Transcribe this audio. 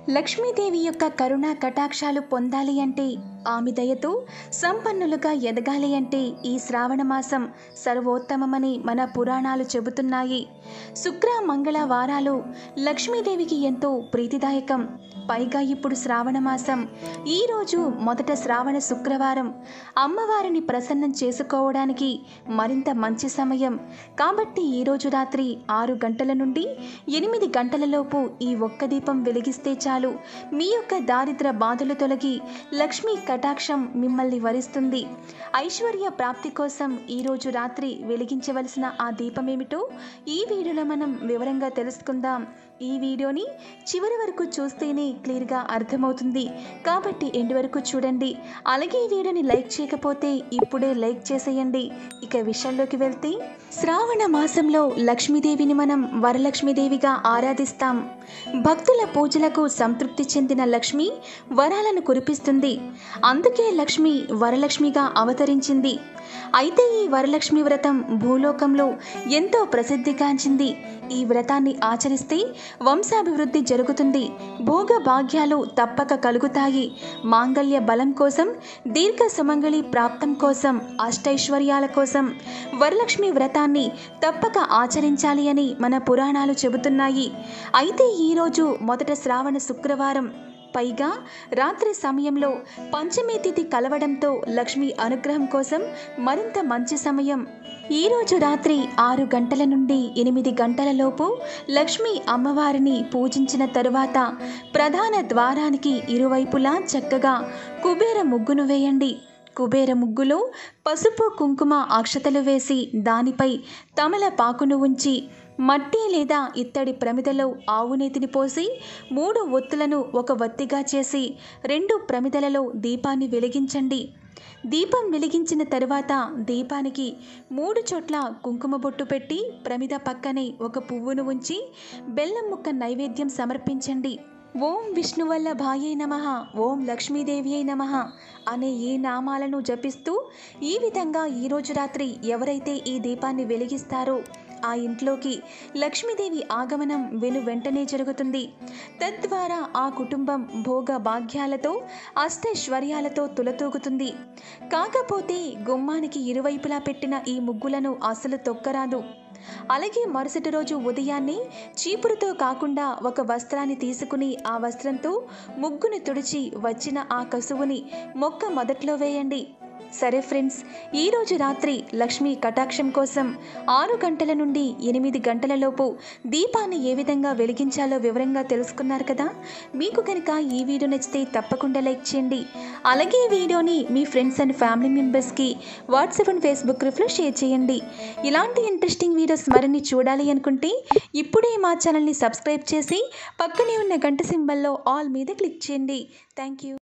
లక్ష్మీదేవి యొక్క కరుణా కటాక్షాలు పొందాలి అంటే ఆమె దయతో సంపన్నులుగా ఎదగాలి అంటే ఈ శ్రావణ మాసం సర్వోత్తమమని మన పురాణాలు చెబుతున్నాయి శుక్ర మంగళ వారాలు లక్ష్మీదేవికి ఎంతో ప్రీతిదాయకం పైగా ఇప్పుడు శ్రావణ మాసం ఈరోజు మొదట శ్రావణ శుక్రవారం అమ్మవారిని ప్రసన్నం చేసుకోవడానికి మరింత మంచి సమయం కాబట్టి ఈరోజు రాత్రి ఆరు గంటల నుండి ఎనిమిది గంటలలోపు ఈ ఒక్క దీపం వెలిగిస్తే చాలు మీ యొక్క దారిద్ర బాధలు తొలగి లక్ష్మీ కటాక్షం మిమ్మల్ని వరిస్తుంది ఐశ్వర్య ప్రాప్తి కోసం ఈరోజు రాత్రి వెలిగించవలసిన ఆ దీపం ఏమిటో ఈ వీడియోలో మనం వివరంగా తెలుసుకుందాం ఈ వీడియోని చివరి వరకు చూస్తేనే క్లియర్గా అర్థమవుతుంది కాబట్టి ఎండ్ వరకు చూడండి అలాగే ఈ వీడియోని లైక్ చేయకపోతే ఇప్పుడే లైక్ చేసేయండి ఇక విషయంలోకి వెళ్తే శ్రావణ మాసంలో లక్ష్మీదేవిని మనం వరలక్ష్మీదేవిగా ఆరాధిస్తాం భక్తుల పూజలకు సంతృప్తి చెందిన లక్ష్మి వరాలను కురిపిస్తుంది అందుకే లక్ష్మి వరలక్ష్మిగా అవతరించింది అయితే ఈ వరలక్ష్మి వ్రతం భూలోకంలో ఎంతో ప్రసిద్ధిగాంచింది ఈ వ్రతాన్ని ఆచరిస్తే వంశాభివృద్ధి జరుగుతుంది భోగ భాగ్యాలు తప్పక కలుగుతాయి మాంగళ్య బలం కోసం దీర్ఘ సుమంగళి ప్రాప్తం కోసం అష్టైశ్వర్యాల కోసం వరలక్ష్మి వ్రతాన్ని తప్పక ఆచరించాలి అని మన పురాణాలు చెబుతున్నాయి అయితే ఈరోజు మొదట శ్రావణ శుక్రవారం పైగా రాత్రి సమయంలో పంచమి తిథి కలవడంతో లక్ష్మి అనుగ్రహం కోసం మరింత మంచి సమయం ఈరోజు రాత్రి ఆరు గంటల నుండి ఎనిమిది గంటల లోపు లక్ష్మి అమ్మవారిని పూజించిన తరువాత ప్రధాన ద్వారానికి ఇరువైపులా చక్కగా కుబేర ముగ్గును వేయండి కుబేర ముగ్గులో పసుపు కుంకుమ అక్షతలు వేసి దానిపై తమలపాకును ఉంచి మట్టి లేదా ఇత్తడి ప్రమిదలో ఆవు నేతిని పోసి మూడు ఒత్తులను ఒక వత్తిగా చేసి రెండు ప్రమిదలలో దీపాన్ని వెలిగించండి దీపం వెలిగించిన తరువాత దీపానికి మూడు చోట్ల కుంకుమ బొట్టు పెట్టి ప్రమిద పక్కనే ఒక పువ్వును ఉంచి బెల్లం ముక్క నైవేద్యం సమర్పించండి ఓం విష్ణువల్లభాయే నమ ఓం లక్ష్మీదేవి నమ అనే ఈ నామాలను జపిస్తూ ఈ విధంగా ఈరోజు రాత్రి ఎవరైతే ఈ దీపాన్ని వెలిగిస్తారో ఆ ఇంట్లోకి లక్ష్మీదేవి ఆగమనం వెను వెంటనే జరుగుతుంది తద్వారా ఆ కుటుంబం భోగ భాగ్యాలతో అష్టైశ్వర్యాలతో తులతూగుతుంది కాకపోతే గుమ్మానికి ఇరువైపులా పెట్టిన ఈ ముగ్గులను అసలు తొక్కరాదు అలాగే మరుసటి రోజు ఉదయాన్నే చీపురుతో కాకుండా ఒక వస్త్రాన్ని తీసుకుని ఆ వస్త్రంతో ముగ్గుని తుడిచి వచ్చిన ఆ కసువుని మొక్క మొదట్లో వేయండి సరే ఫ్రెండ్స్ ఈరోజు రాత్రి లక్ష్మీ కటాక్షం కోసం ఆరు గంటల నుండి ఎనిమిది గంటల లోపు దీపాన్ని ఏ విధంగా వెలిగించాలో వివరంగా తెలుసుకున్నారు కదా మీకు కనుక ఈ వీడియో నచ్చితే తప్పకుండా లైక్ చేయండి అలాగే ఈ వీడియోని మీ ఫ్రెండ్స్ అండ్ ఫ్యామిలీ మెంబర్స్కి వాట్సాప్ అండ్ ఫేస్బుక్ గ్రూప్లో షేర్ చేయండి ఇలాంటి ఇంట్రెస్టింగ్ వీడియోస్ మరిన్ని చూడాలి అనుకుంటే ఇప్పుడే మా ఛానల్ని సబ్స్క్రైబ్ చేసి పక్కనే ఉన్న గంట సింబల్లో ఆల్ మీద క్లిక్ చేయండి థ్యాంక్ యూ